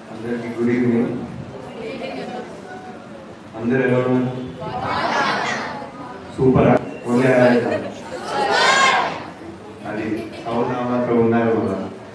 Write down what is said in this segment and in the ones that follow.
అందరికి good evening అందరు ఎలా ఉన్నారు సూపర్ ఓన్లీ అది అవునా మాత్రం ఉన్నారు కూడా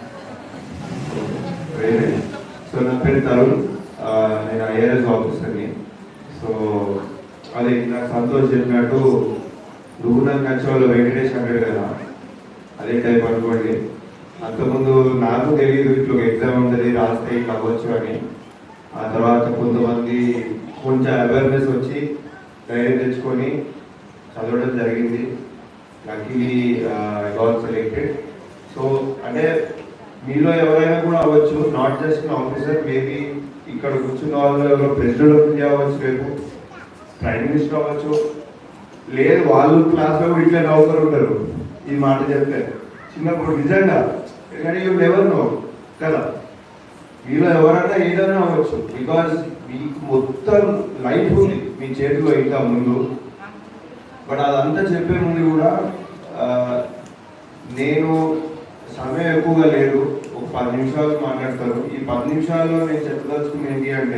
వేరే సో నా పేరు తరుణ్ ఆ, నేను ఐఆర్ఎస్ ఆఫీసర్ని సో అది నాకు సంతోష్ చెప్పినట్టు నువ్వు నాకు నచ్చే వాళ్ళు వెంకటేష్ అంటాడు కదా అదే టైప్ అనుకోండి అంతకుముందు నాకు తెలియదు ఇట్లా ఒక ఎగ్జామ్ ఉంటుంది రాస్తే ఇట్లా అవ్వచ్చు అని ఆ తర్వాత కొంతమంది కొంచెం అవేర్నెస్ వచ్చి ధైర్యం తెచ్చుకొని చదవడం జరిగింది లక్కీలీ గాట్ సెలెక్టెడ్ సో అంటే మీలో ఎవరైనా కూడా అవ్వచ్చు నాట్ జస్ట్ ఆఫీసర్ మేబీ ఇక్కడ కూర్చున్న వాళ్ళు ఎవరో ప్రెసిడెంట్ ఆఫ్ ఇండియా అవ్వచ్చు రేపు ప్రైమ్ మినిస్టర్ అవ్వచ్చు లేదు వాళ్ళు క్లాస్లో ఇట్లా నౌకరు ఉంటారు ఈ మాట చెప్తే చిన్నప్పుడు నిజంగా కానీ యూ నెవర్ నో కదా మీలో ఎవరైనా ఏదైనా అవ్వచ్చు బికాజ్ మీకు మొత్తం లైఫ్ ఉంది మీ చేతిలో ఇంకా ముందు బట్ అదంతా చెప్పే ముందు కూడా ఆ, నేను సమయం ఎక్కువగా లేదు ఒక పది నిమిషాలు మాట్లాడతారు ఈ పది నిమిషాల్లో నేను చెప్పదలుచుకుంది ఏంటి అంటే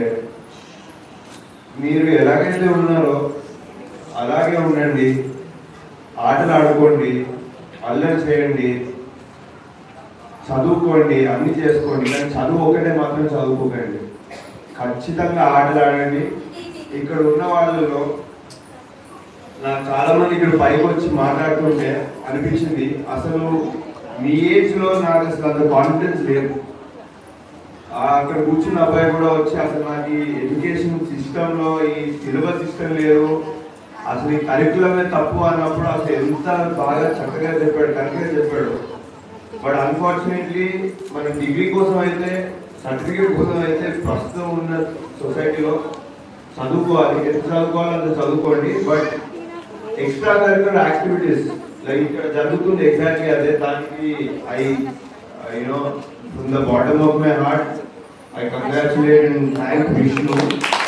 మీరు ఎలాగైతే ఉన్నారో అలాగే ఉండండి ఆటలు ఆడుకోండి అల్లరి చేయండి చదువుకోండి అన్ని చేసుకోండి కానీ చదువు ఒకటే మాత్రం చదువుకోకండి ఖచ్చితంగా ఆటలు ఆడండి ఇక్కడ ఉన్న వాళ్ళలో నాకు చాలా మంది ఇక్కడ పైకి వచ్చి మాట్లాడుతుంటే అనిపించింది అసలు మీ ఏజ్ లో నాకు అసలు అంత కాన్ఫిడెన్స్ లేదు ఆ అక్కడ కూర్చున్న అబ్బాయి కూడా వచ్చి అసలు నాకు ఈ ఎడ్యుకేషన్ సిస్టమ్ లో ఈ సిలబస్ సిస్టమ్ లేదు అసలు ఈ కరికులమే తప్పు అన్నప్పుడు అసలు ఎంత బాగా చక్కగా చెప్పాడు కరెక్ట్గా చెప్పాడు బట్ అన్ఫార్చునేట్లీ మన డిగ్రీ కోసం అయితే సర్టిఫికేట్ కోసం అయితే ప్రస్తుతం ఉన్న సొసైటీలో చదువుకోవాలి ఎంత చదువుకోవాలో అంత చదువుకోండి but extra curricular activities like ఇక్కడ జరుగుతుంది ఎగ్జాక్ట్లీ అదే దానికి I you know from the bottom of my heart I congratulate and thank Vishnu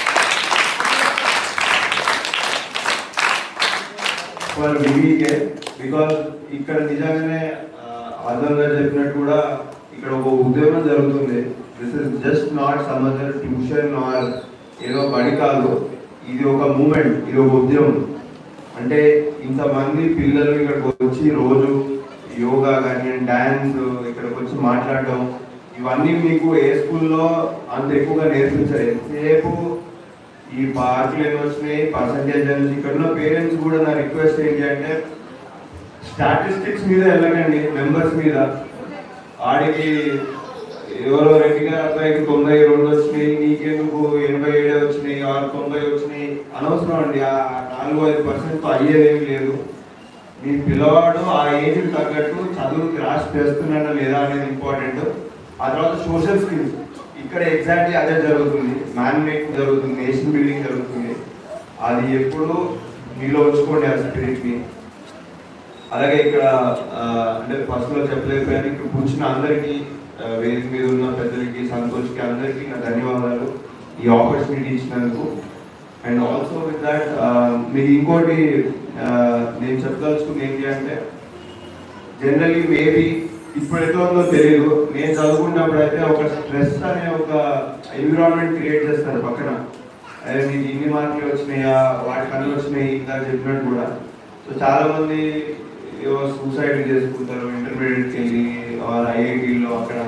for VVK because ఇక్కడ నిజంగానే ఆదర్ గారు చెప్పినట్టు కూడా ఇక్కడ ఒక ఉద్యోగం జరుగుతుంది this is just not some other tuition or ఏదో బడి కాదు ఇది ఒక మూమెంట్ ఇది ఒక ఉద్యమం అంటే ఇంతమంది పిల్లలు ఇక్కడికి వచ్చి రోజు యోగా కానీ డ్యాన్స్ ఇక్కడికి వచ్చి మాట్లాడడం ఇవన్నీ మీకు ఏ స్కూల్లో అంత ఎక్కువగా నేర్పించారు ఎంతసేపు ఈ పార్కులు ఎన్ని వచ్చినాయి పర్సంటేజ్ నుంచి ఇక్కడ ఉన్న పేరెంట్స్ కూడా నా రిక్వెస్ట్ ఏంటి అంటే స్టాటిస్టిక్స్ మీద వెళ్ళకండి నెంబర్స్ మీద ఆడికి ఎవరో రెడ్డి గారి అబ్బాయికి తొంభై రెండు వచ్చినాయి నీకెందుకు ఎనభై ఏడు వచ్చినాయి ఆరు తొంభై వచ్చినాయి అనవసరం అండి ఆ నాలుగు ఐదు పర్సెంట్ అయ్యేదేమి లేదు మీ పిల్లవాడు ఆ ఏజ్ తగ్గట్టు చదువుకి రాసి చేస్తున్నాడా లేదా అనేది ఇంపార్టెంట్ ఆ తర్వాత సోషల్ స్కిల్స్ ఇక్కడ ఎగ్జాక్ట్లీ అదే జరుగుతుంది మ్యాన్ మేకింగ్ జరుగుతుంది నేషన్ బిల్డింగ్ జరుగుతుంది అది ఎప్పుడు మీలో ఉంచుకోండి ఆ స్పిరిట్ని అలాగే ఇక్కడ ఆ, అంటే ఫస్ట్ లో చెప్పలేదు కానీ ఇక్కడ కూర్చున్న అందరికీ ఆ, వేదిక మీద ఉన్న పెద్దలకి సంతోష్కి అందరికీ నా ధన్యవాదాలు ఈ ఆపర్చునిటీ ఇచ్చినందుకు అండ్ ఆల్సో విత్ దట్ మీకు ఇంకోటి ఆ, నేను చెప్పదలుచుకుంది ఏంటి అంటే జనరలీ మేబీ ఇప్పుడు ఎట్లా ఉందో తెలియదు నేను చదువుకున్నప్పుడు అయితే ఒక స్ట్రెస్ అనే ఒక ఎన్విరాన్మెంట్ క్రియేట్ చేస్తారు పక్కన అదే మీకు ఇన్ని మార్కులు వచ్చినాయా వాటికి అన్ని వచ్చినాయి ఇంకా చెప్పినట్టు కూడా సో చాలా మంది ఏవో సూసైడ్ చేసుకుంటారు ఇంటర్మీడియట్కి వెళ్ళి ఆర్ ఐఐటీలో అక్కడ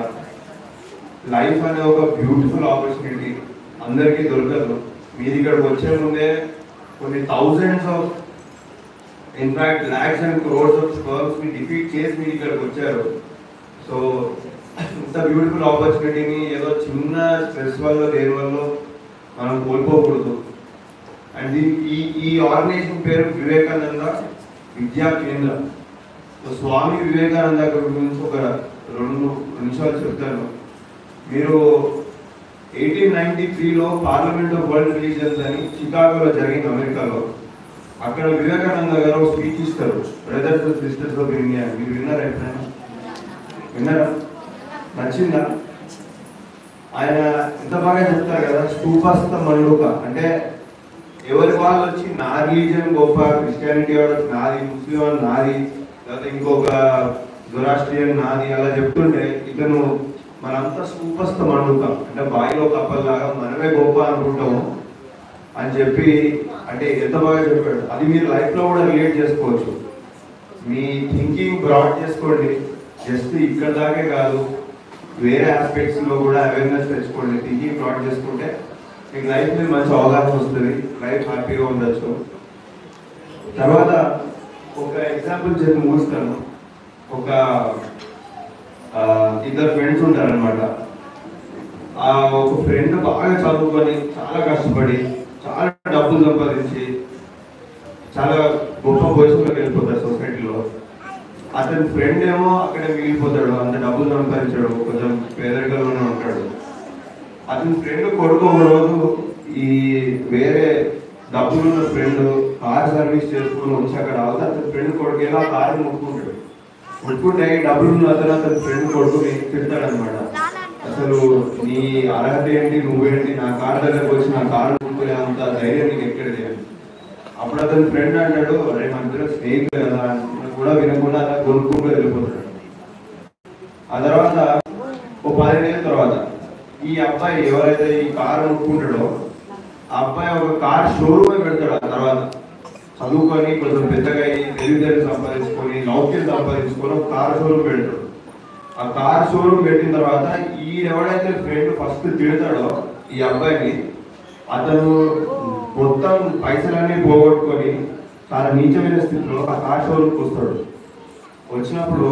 లైఫ్ అనే ఒక బ్యూటిఫుల్ ఆపర్చునిటీ అందరికీ దొరకదు మీది ఇక్కడికి వచ్చే ముందే కొన్ని thousands of in fact lakhs and crores of sperms ని డిఫీట్ చేసి మీరు ఇక్కడికి వచ్చారు సో ఇంత బ్యూటిఫుల్ ఆపర్చునిటీని ఏదో చిన్న స్ట్రెస్ వల్ల దేని వల్ల మనం కోల్పోకూడదు అండ్ ఈ ఈ ఆర్గనైజేషన్ పేరు వివేకానంద విద్యా కేంద్ర సో స్వామి వివేకానంద గారి గురించి ఒక రెండు నిమిషాలు చెప్తాను మీరు ఎయిటీన్ నైన్టీ త్రీలో పార్లమెంట్ ఆఫ్ వరల్డ్ రిలీజన్స్ అని చికాగోలో జరిగింది అమెరికాలో అక్కడ వివేకానంద గారు స్పీచ్ ఇస్తారు బ్రదర్స్ సిస్టర్స్ ఆఫ్ ఇండియా మీరు విన్నారా ఎప్పుడైనా విన్నారా నచ్చిందా ఆయన ఎంత బాగా చెప్తారు కదా స్తూపస్థ మండుక అంటే ఎవరి వాళ్ళు వచ్చి నా రిలీజియన్ గొప్ప క్రిస్టియానిటీ వాడు నాది ముస్లిం వాడు నాది లేదా ఇంకొక జొరాస్ట్రియన్ నాది అలా చెప్తుంటే ఇతను మనంతా స్థూపస్థం అనుకుంటాం అంటే బాయిలో కప్పల్లాగా మనమే గొప్ప అనుకుంటాము అని చెప్పి అంటే ఎంత బాగా చెప్పాడు అది మీరు లైఫ్లో కూడా రిలేట్ చేసుకోవచ్చు మీ థింకింగ్ బ్రాడ్ చేసుకోండి జస్ట్ ఇక్కడ దాకే కాదు వేరే ఆస్పెక్ట్స్ లో కూడా అవేర్నెస్ తెచ్చుకోండి థింకింగ్ బ్రాడ్ చేసుకుంటే మీకు లైఫ్ మీద మంచి అవగాహన వస్తుంది లైఫ్ హ్యాపీగా ఉండొచ్చు తర్వాత ఒక ఎగ్జాంపుల్ చెప్పి ముగిస్తాను ఒక ఆ, ఇద్దరు ఫ్రెండ్స్ ఉంటారనమాట ఆ ఒక ఫ్రెండ్ బాగా చదువుకొని చాలా కష్టపడి చాలా డబ్బులు సంపాదించి చాలా గొప్ప పొజిషన్లోకి వెళ్ళిపోతాడు సొసైటీలో అతని ఫ్రెండ్ ఏమో అక్కడే మిగిలిపోతాడు అంత డబ్బులు సంపాదించాడు కొంచెం పేదరికంలోనే ఉంటాడు అతని ఫ్రెండ్ కొడుకు ఒక రోజు ఈ వేరే డబ్బులున్న ఫ్రెండ్ కార్ సర్వీస్ చేసుకుని వచ్చి అక్కడ అవుతా అతని ఫ్రెండ్ కొడుకు ఏదో ఆ కారు ముట్టుకుంటాడు ముట్టుకుంటే ఈ డబ్బులు అతను అతని ఫ్రెండ్ కొడుకుని తిడతాడు అనమాట అసలు నీ అర్హత ఏంటి నువ్వేంటి నా కార్ దగ్గరకు వచ్చి నా కారు ముట్టుకునే అంత ధైర్యం నీకు ఎక్కడిది అని అప్పుడు అతని ఫ్రెండ్ అంటాడు అరే మన ఇద్దరు స్నేహితులు కదా అనుకున్నా కూడా వినకుండా అలా కొనుక్కుంటూ వెళ్ళిపోతాడు ఆ తర్వాత ఓ పదిహేను తర్వాత ఈ అబ్బాయి ఎవరైతే ఈ కారు కొనుక్కుంటాడో ఆ అబ్బాయి ఒక కార్ షోరూమ్ పెడతాడు ఆ తర్వాత చదువుకొని కొంచెం పెద్దగా అయ్యి తెలివితేటలు సంపాదించుకొని లౌక్యం సంపాదించుకొని ఒక కార్ షోరూమ్ పెడతాడు ఆ కార్ షోరూమ్ పెట్టిన తర్వాత ఈ ఎవడైతే ఫ్రెండ్ ఫస్ట్ తిడతాడో ఈ అబ్బాయిని అతను మొత్తం పైసలన్నీ పోగొట్టుకొని చాలా నీచమైన స్థితిలో ఆ కార్ షోరూమ్కి వస్తాడు వచ్చినప్పుడు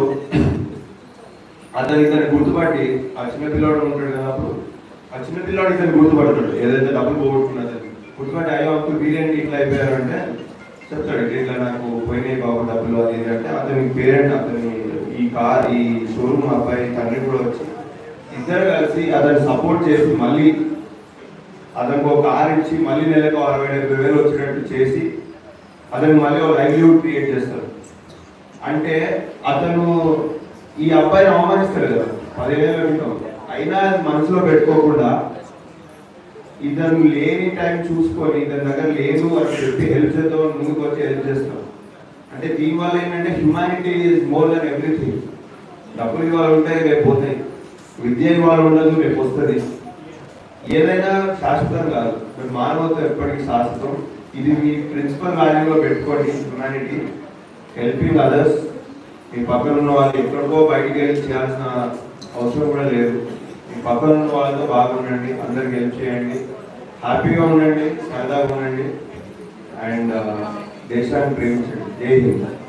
అతను ఇతను గుర్తుపట్టి ఆ చిన్న పిల్లాడు ఉంటాడు కదా అప్పుడు ఆ చిన్న పిల్లాడు ఇతను గుర్తుపడతాడు ఏదైతే డబ్బులు పోగొట్టుకున్నా అతను గుర్తుపట్టి అయ్యో అంకుల్ మీరేంటి ఇట్లా అయిపోయారంటే చెప్తాడు ఇట్లా నాకు పోయినాయి బాబు డబ్బులు అది ఇది అంటే అతని పేరెంట్ అతని ఈ కార్ ఈ షోరూమ్ అబ్బాయి తండ్రి కూడా వచ్చి ఇద్దరు కలిసి అతన్ని సపోర్ట్ చేసి మళ్ళీ అతనికి ఒక కార్ ఇచ్చి మళ్ళీ నెలకు అరవై డెబ్బై వేలు వచ్చేటట్టు చేసి అతను మళ్ళీ ఒక లైవ్లీహుడ్ క్రియేట్ చేస్తారు అంటే అతను ఈ అబ్బాయిని అవమానిస్తాడు కదా పదివేల క్రితం అయినా అది మనసులో పెట్టుకోకుండా ఇతను లేని టైం చూసుకొని ఇతని దగ్గర లేదు అని చెప్పి హెల్ప్ చేద్దాం ముందుకు వచ్చి హెల్ప్ చేస్తాం అంటే దీనివల్ల ఏంటంటే humanity is more than everything డబ్బులు ఇవాళ ఉంటాయి రేపు పోతాయి విద్య ఇవాళ ఉండదు రేపు వస్తుంది ఏదైనా శాశ్వతం కాదు బట్ మానవత్వం ఎప్పటికీ శాశ్వతం ఇది మీ ప్రిన్సిపల్ వాల్యూలో పెట్టుకోండి హ్యుమానిటీ హెల్పింగ్ అదర్స్ మీ పక్కన ఉన్న వాళ్ళు ఎక్కడికో బయటికి వెళ్ళి చేయాల్సిన అవసరం కూడా లేదు మీ పక్కన ఉన్న వాళ్ళతో బాగుండండి అందరికి హెల్ప్ చేయండి హ్యాపీగా ఉండండి సరదాగా ఉండండి అండ్ దేశాన్ని ప్రేమించండి జై హింద్